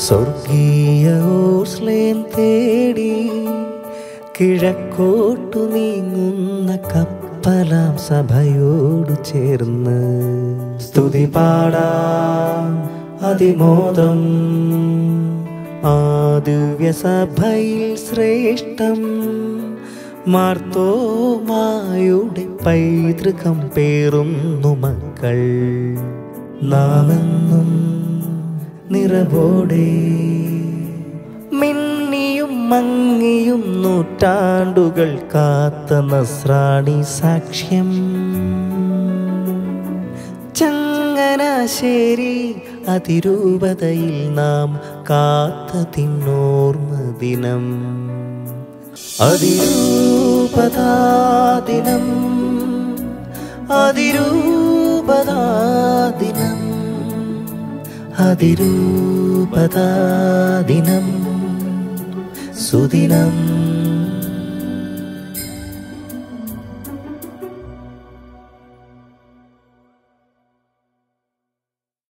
സ്വർഗീയ ഓസ്ലേം തേടി കിഴക്കോട്ടു നീങ്ങുന്ന കപ്പലാം സഭയോടു ചേർന്ന് സ്തുതി പാടാം അതിമോദം ആ ദിവ്യസഭയിൽ ശ്രേഷ്ഠം മാർത്തോമായുടെ പൈതൃകം പേറുന്നു മക്കൾ നാമെന്നും നിറവോടെ മിന്നിയും മങ്ങിയും നൂറ്റാണ്ടുകൾ കാത്ത നസ്രാണി സാക്ഷ്യം ചങ്ങനാശ്ശേരി അതിരൂപതയിൽ നാം കാത്ത തിന്നോർമ്മ ദിനം അതിരൂപതാദിനം അതിരൂപതാദിനം അതിരൂപതാദിനം സുദിനം